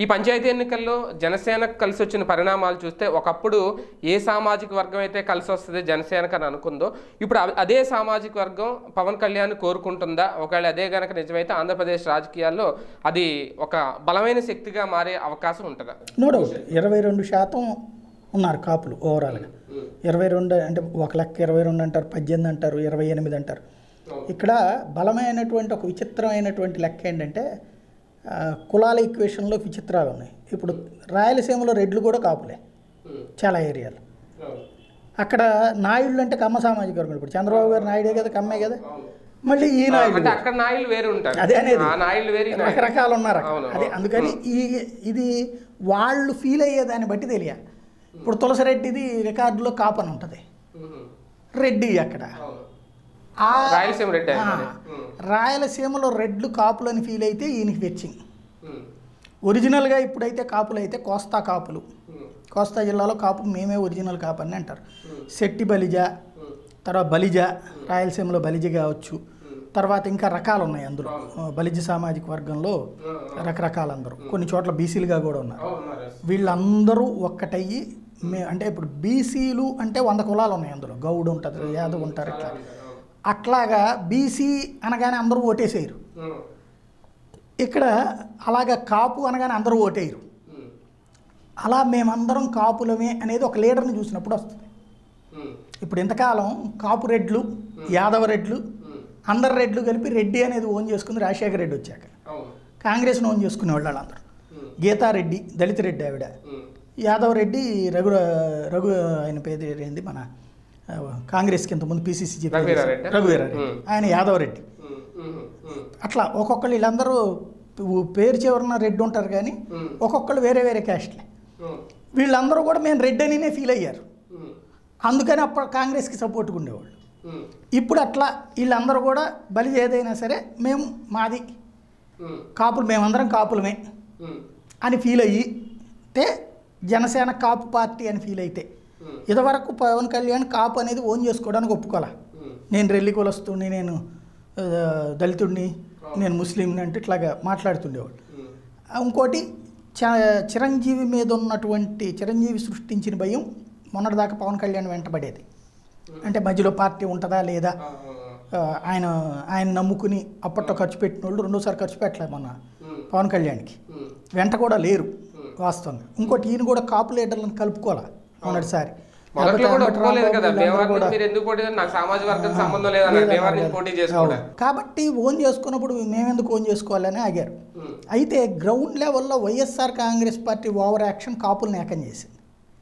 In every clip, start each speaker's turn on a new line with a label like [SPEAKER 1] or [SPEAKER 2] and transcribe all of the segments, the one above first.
[SPEAKER 1] ఈ పంచాయతీ ఎన్నికల్లో జనసేనకు కలిసి వచ్చిన పరిణామాలు చూస్తే ఒకప్పుడు ఏ సామాజిక వర్గం అయితే కలిసి వస్తుంది జనసేనకు అని అనుకుందో ఇప్పుడు అ- అదే సామాజిక వర్గం పవన్ కళ్యాణ్ కోరుకుంటుందా ఒకవేళ అదే గనక నిజమైతే ఆంధ్రప్రదేశ్ రాజకీయాల్లో అది ఒక బలమైన శక్తిగా మారే అవకాశం ఉంటుందా
[SPEAKER 2] నో డౌట్ ఇరవై రెండు శాతం ఉన్నారు కాపులు ఓవరాల్గా ఇరవై రెండు అంటే ఒక లెక్క ఇరవై రెండు అంటారు పద్దెనిమిది అంటారు ఇరవై ఎనిమిది అంటారు ఇక్కడ బలమైనటువంటి ఒక విచిత్రమైనటువంటి లెక్క ఏంటంటే ఆ, కులాల ఈక్వేషన్లో విచిత్రాలు ఉన్నాయి ఇప్పుడు రాయలసీమలో రెడ్లు కూడా కాపులే చాలా ఏరియాలు అక్కడ నాయుళ్ళు అంటే కమ్మ సామాజిక వర్గం ఇప్పుడు చంద్రబాబు గారు నాయుడే కదా కమ్మే కదా మళ్ళీ ఈ నాయుడు
[SPEAKER 1] అంటే అక్కడ నాయులు వేరు ఉంటారు
[SPEAKER 2] అదే అనేది.
[SPEAKER 1] ఆ నాయులు వేరు ఈ నాయులు.
[SPEAKER 2] రకరకాలు ఉన్నారు అక్కడ.
[SPEAKER 1] అవును,
[SPEAKER 2] అదే అందుకని ఈ ఇది వాళ్ళు ఫీల్ అయ్యేదాన్ని బట్టి తెలియాలి ఇప్పుడు తులసిరెడ్డిది రికార్డులో కాపని ఉంటుంది
[SPEAKER 1] ఉమ్.
[SPEAKER 2] రెడ్డి అక్కడ
[SPEAKER 1] అవును.
[SPEAKER 2] ఆ
[SPEAKER 1] రాయలసీమ రెడ్డి
[SPEAKER 2] ఆ,
[SPEAKER 1] ఆయన. ఉమ్.
[SPEAKER 2] రాయలసీమలో రెడ్లు కాపులని ఫీల్ అయితే ఈయనకి వెచ్చింగ్
[SPEAKER 1] ఉమ్.
[SPEAKER 2] ఒరిజినల్గా ఇప్పుడైతే కాపులు అయితే కోస్తా కాపులు
[SPEAKER 1] ఉమ్.
[SPEAKER 2] కోస్తా జిల్లాలో కాపు మేమే ఒరిజినల్ కాపు అని అంటారు
[SPEAKER 1] ఉమ్.
[SPEAKER 2] శెట్టి బలిజ
[SPEAKER 1] ఉమ్.
[SPEAKER 2] తర్వాత బలిజ రాయలసీమలో బలిజ కావచ్చు
[SPEAKER 1] ఉమ్.
[SPEAKER 2] తర్వాత ఇంకా రకాలు ఉన్నాయి అందులో ఆ, బలిజ సామాజిక వర్గంలో రకరకాలు అందరూ కొన్ని చోట్ల బీసీలుగా కూడా ఉన్నారు
[SPEAKER 1] అవును, మరి.
[SPEAKER 2] వీళ్ళందరూ ఒక్కటయ్యి మే అంటే ఇప్పుడు బీసీలు అంటే వంద కులాలు ఉన్నాయి అందులో గౌడ్ ఉంటుంది యాదవ్ ఉంటారు ఇట్లా అట్లాగా బీసీ అనగానే అందరూ ఓటేసేయరు
[SPEAKER 1] ఉమ్.
[SPEAKER 2] ఇక్కడ అలాగా కాపు అనగానే అందరూ ఓటేయరు
[SPEAKER 1] ఉమ్.
[SPEAKER 2] అలా మేమందరం కాపులమే అనేది ఒక లీడర్ని చూసినప్పుడు వస్తుంది
[SPEAKER 1] ఉమ్.
[SPEAKER 2] ఇప్పుడు ఇంతకాలం కాపు రెడ్లు యాదవ రెడ్లు
[SPEAKER 1] ఉమ్.
[SPEAKER 2] అందరు రెడ్లు కలిపి రెడ్డి అనేది ఓన్ చేసుకుంది రాజశేఖర రెడ్డి వచ్చాక
[SPEAKER 1] అవును.
[SPEAKER 2] కాంగ్రెస్ని ఓన్ చేసుకునే వాళ్ళు వాళ్ళందరూ
[SPEAKER 1] ఉమ్.
[SPEAKER 2] గీతారెడ్డి దళిత రెడ్డి ఆవిడ
[SPEAKER 1] ఉమ్.
[SPEAKER 2] యాదవ్ రెడ్డి రఘు రఘు ఆయన పేరు ఏంది మన ఆ, కాంగ్రెస్కి ఇంతకుముందు పిసిసి చీఫ్
[SPEAKER 1] రఘువీరారెడ్డి?
[SPEAKER 2] రఘువీరారెడ్డి
[SPEAKER 1] ఉమ్.
[SPEAKER 2] ఆయన యాదవ్ రెడ్డి
[SPEAKER 1] ఉమ్. ఉమ్. ఉమ్.
[SPEAKER 2] అట్లా ఒక్కొక్కళ్ళు వీళ్ళందరూ ఊ- పేరు చివరన రెడ్డి ఉంటారు కానీ
[SPEAKER 1] ఉమ్.
[SPEAKER 2] ఒక్కొక్కళ్ళు వేరే వేరే క్యాస్ట్లే
[SPEAKER 1] ఉమ్.
[SPEAKER 2] వీళ్ళందరూ కూడా మేము రెడ్డి అనినే ఫీల్ అయ్యారు
[SPEAKER 1] ఉమ్.
[SPEAKER 2] అందుకని అప్పుడు కాంగ్రెస్కి సపోర్ట్గా ఉండేవాళ్ళు
[SPEAKER 1] ఉమ్.
[SPEAKER 2] ఇప్పుడు అట్లా వీళ్ళందరూ కూడా బలి ఏదైనా సరే మేము మాది
[SPEAKER 1] ఉమ్.
[SPEAKER 2] కాపులు మేమందరం కాపులమే
[SPEAKER 1] ఉమ్.
[SPEAKER 2] అని ఫీల్ అయ్యి తే జనసేన కాపు పార్టీ అని ఫీల్ అయితే
[SPEAKER 1] ఉమ్.
[SPEAKER 2] ఇదివరకు పవన్ కళ్యాణ్ కాపు అనేది ఓన్ చేసుకోవడానికి ఒప్పుకోలే
[SPEAKER 1] ఉమ్.
[SPEAKER 2] నేను రెల్లి కులస్తుని నేను ఆ, దళితుడిని నేను ముస్లింని అంటే ఇట్లాగా మాట్లాడుతుండేవాడు
[SPEAKER 1] ఉమ్.
[SPEAKER 2] ఇంకోటి చ- చిరంజీవి మీద ఉన్నటువంటి చిరంజీవి సృష్టించిన భయం మొన్నటిదాకా పవన్ కళ్యాణ్ వెంటబడేది అంటే మధ్యలో పార్టీ ఉంటుందా లేదా
[SPEAKER 1] ఆ, ఆ, ఆ.
[SPEAKER 2] ఆ, ఆయన ఆయన నమ్ముకుని అప్పట్లో ఖర్చు పెట్టిన వాళ్ళు రెండోసారి ఖర్చు పెట్టలేదు మొన్న
[SPEAKER 1] ఉమ్.
[SPEAKER 2] పవన్ కళ్యాణ్కి
[SPEAKER 1] ఉమ్.
[SPEAKER 2] వెంట కూడా లేరు వాస్తవంగా ఇంకోటి ఈయన కూడా కాపు లీడర్లను కలుపుకోవాలా మొన్నటిసారి
[SPEAKER 1] మొదట్లో కూడా
[SPEAKER 2] లేకపోతే
[SPEAKER 1] ఒప్పుకోలేదు కదా
[SPEAKER 2] వీళ్ళందరూ
[SPEAKER 1] దేవారి
[SPEAKER 2] కూడా-
[SPEAKER 1] మీరు ఎందుకు పోటీ చేయాలి? నాకు సామాజిక వర్గం సంబంధం లేదన్నారు దేవారి నుంచి పోటీ చేసుకోవడం
[SPEAKER 2] అవును. కాబట్టి ఓన్ చేసుకున్నప్పుడు మేమెందుకు ఓన్ చేసుకోవాలని ఆగారు
[SPEAKER 1] ఉమ్.
[SPEAKER 2] అయితే గ్రౌండ్ లెవెల్లో YSR Congress party over action కాపులను ఏకం చేసింది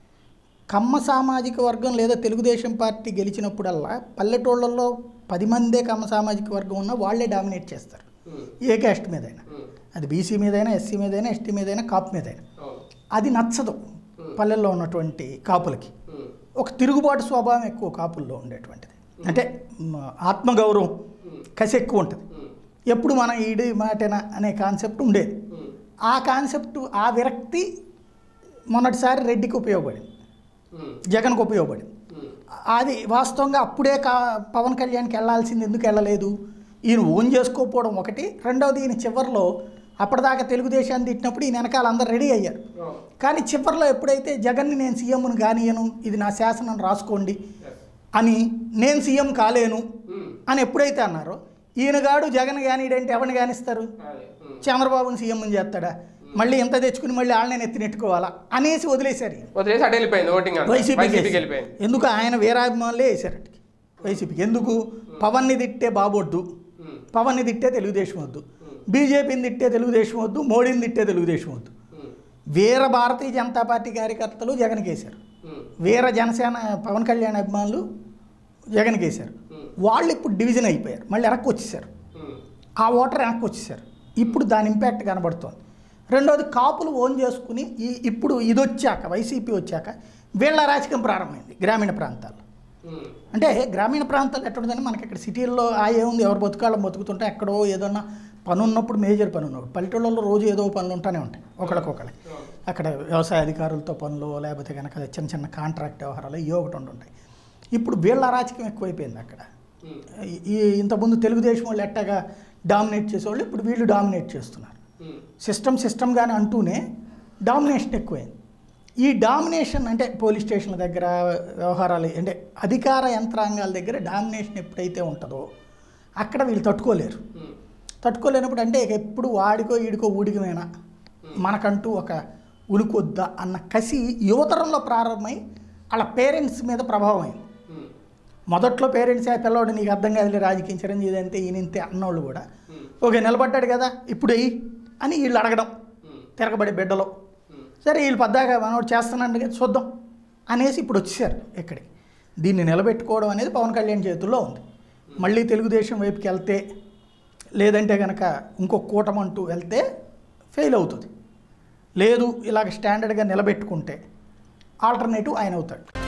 [SPEAKER 2] కమ్మ సామాజిక వర్గం లేదా తెలుగుదేశం పార్టీ గెలిచినప్పుడల్లా పల్లెటూళ్ళల్లో పది మందే కమ్మ సామాజిక వర్గం ఉన్నా వాళ్ళే డామినేట్ చేస్తారు
[SPEAKER 1] ఉమ్.
[SPEAKER 2] ఏ క్యాస్ట్ మీదైనా
[SPEAKER 1] ఉమ్.
[SPEAKER 2] అది బీసీ మీదైనా ఎస్సీ మీదైనా ఎస్టీ మీదైనా కాపు మీదైనా
[SPEAKER 1] అవును.
[SPEAKER 2] అది నచ్చదు పల్లెల్లో ఉన్నటువంటి కాపులకి
[SPEAKER 1] ఉమ్.
[SPEAKER 2] ఒక తిరుగుబాటు స్వభావం ఎక్కువ కాపుల్లో ఉండేటువంటిది అంటే మ, ఆత్మగౌరవం కసి ఎక్కువ ఉంటుంది
[SPEAKER 1] ఉమ్.
[SPEAKER 2] ఎప్పుడు మన ఈడి మాటేనా అనే కాన్సెప్ట్ ఉండేది
[SPEAKER 1] ఉమ్.
[SPEAKER 2] ఆ కాన్సెప్ట్ ఆ విరక్తి మొన్నటిసారి రెడ్డికి ఉపయోగపడింది
[SPEAKER 1] ఉమ్.
[SPEAKER 2] జగన్కి ఉపయోగపడింది
[SPEAKER 1] ఉమ్.
[SPEAKER 2] అది వాస్తవంగా అప్పుడే కా పవన్ కళ్యాణ్కి వెళ్ళాల్సింది ఎందుకు వెళ్ళలేదు ఈయన ఓన్ చేసుకోకపోవడం ఒకటి రెండవది ఈయన చివరిలో అప్పటిదాకా తెలుగుదేశాన్ని తిట్టినప్పుడు ఈయన వెనకాల అందరు రెడీ అయ్యారు
[SPEAKER 1] అవును.
[SPEAKER 2] కానీ చివరిలో ఎప్పుడైతే జగన్ని నేను సీఎంను కానియను ఇది నా శాసనం రాసుకోండి
[SPEAKER 1] Yes.
[SPEAKER 2] అని నేను సీఎం కాలేను
[SPEAKER 1] ఉమ్.
[SPEAKER 2] అని ఎప్పుడైతే అన్నారో ఈయనగాడు జగన్ కానిడంటే ఎవరిని కానిస్తారు
[SPEAKER 1] అదే. ఉమ్.
[SPEAKER 2] చంద్రబాబుని సీఎం చేస్తాడా మళ్ళీ ఎంత తెచ్చుకుని మళ్ళీ వాళ్ళని ఎత్తి నెట్టుకోవాలా అనేసి వదిలేశారు ఈయన.
[SPEAKER 1] వదిలేసి అటు వెళ్ళిపోయింది ఓటింగ్ అంతా.
[SPEAKER 2] వైసీపీకి
[SPEAKER 1] వైసీపీకి
[SPEAKER 2] వేశారు.
[SPEAKER 1] వెళ్ళిపోయింది
[SPEAKER 2] ఎందుకు ఆయన వీరాభిమానులే వేశారు అటుకి వైసీపీకి ఎందుకు పవన్ని తిట్టే బాబొద్దు
[SPEAKER 1] ఉమ్.
[SPEAKER 2] పవన్ని తిట్టే తెలుగుదేశం వద్దు బీజేపీని తిట్టే తెలుగుదేశం వద్దు మోడీని తిట్టే తెలుగుదేశం వద్దు
[SPEAKER 1] ఉమ్.
[SPEAKER 2] వీర భారతీయ జనతా పార్టీ కార్యకర్తలు జగన్కి వేశారు
[SPEAKER 1] ఉమ్.
[SPEAKER 2] వీర జనసేన పవన్ కళ్యాణ్ అభిమానులు జగన్కి వేశారు
[SPEAKER 1] ఉమ్.
[SPEAKER 2] వాళ్ళు ఇప్పుడు డివిజన్ అయిపోయారు మళ్ళీ వెనక్కి వచ్చేసారు
[SPEAKER 1] ఉమ్.
[SPEAKER 2] ఆ ఓటర్ వెనక్కి వచ్చేసారు ఇప్పుడు దాని ఇంపాక్ట్ కనబడుతోంది రెండోది కాపులు ఓన్ చేసుకుని ఈ ఇప్పుడు ఇది వచ్చాక వైసీపీ వచ్చాక వీళ్ళ రాజకీయం ప్రారంభమైంది గ్రామీణ ప్రాంతాల్లో
[SPEAKER 1] ఉమ్.
[SPEAKER 2] అంటే గ్రామీణ ప్రాంతాలు ఎట్టుంటుందని మనకి ఇక్కడ సిటీల్లో ఆ ఏముంది ఎవరు బతుకాళ్ళం బతుకుతుంటే ఎక్కడో ఏదన్నా పని ఉన్నప్పుడు మేజర్ పని ఉన్నప్పుడు పల్లెటూళ్ళలో రోజు ఏదో పనులు ఉంటానే ఉంటాయి ఒకళ్ళకొకళ్ళకి అక్కడ వ్యవసాయ అధికారులతో పనులు లేకపోతే కనుక చిన్న చిన్న కాంట్రాక్ట్ వ్యవహారాలు ఇవి ఒకటి ఉంటుంటాయి ఇప్పుడు వీళ్ళ రాజకీయం ఎక్కువైపోయింది అక్కడ
[SPEAKER 1] ఉమ్.
[SPEAKER 2] ఈ- ఈ ఇంతకుముందు తెలుగుదేశం వాళ్ళు ఎట్టగా డామినేట్ చేసేవాళ్ళు ఇప్పుడు వీళ్ళు డామినేట్ చేస్తున్నారు
[SPEAKER 1] ఉమ్.
[SPEAKER 2] సిస్టమ్ సిస్టమ్గానే అంటూనే డామినేషన్ ఎక్కువైంది ఈ డామినేషన్ అంటే పోలీస్ స్టేషన్ల దగ్గర వ్యవహారాలు అంటే అధికార యంత్రాంగాల దగ్గర డామినేషన్ ఎప్పుడైతే ఉంటుందో అక్కడ వీళ్ళు తట్టుకోలేరు తట్టుకోలేనప్పుడు అంటే ఇక ఎప్పుడు వాడికో ఈడికో ఊడికమేనా మనకంటూ ఒక ఉలుకొద్దా అన్న కసి యువతరంలో ప్రారంభమై వాళ్ళ పేరెంట్స్ మీద ప్రభావం అయింది మొదట్లో పేరెంట్స్ ఆ పిల్లవాడు నీకు అర్థం కాదులే రాజకీయం చిరంజీవి అంతే ఈయనంతే అన్నోళ్ళు కూడా ఓకే నిలబడ్డాడు కదా ఇప్పుడు వెయ్యి అని వీళ్ళు అడగడం తిరగబడి బిడ్డలో సరే వీళ్ళు పద్దాక మనోడు చేస్తున్నాడు కదా చూద్దాం అనేసి ఇప్పుడు వచ్చేసారు ఇక్కడికి దీన్ని నిలబెట్టుకోవడం అనేది పవన్ కళ్యాణ్ చేతుల్లో ఉంది మళ్ళీ తెలుగుదేశం వైపుకి వెళ్తే లేదంటే కనుక ఇంకో కూటమంటూ వెళ్తే ఫెయిల్ అవుతుంది లేదు ఇలాగ స్టాండర్డ్గా నిలబెట్టుకుంటే ఆల్టర్నేటివ్ ఆయన అవుతాడు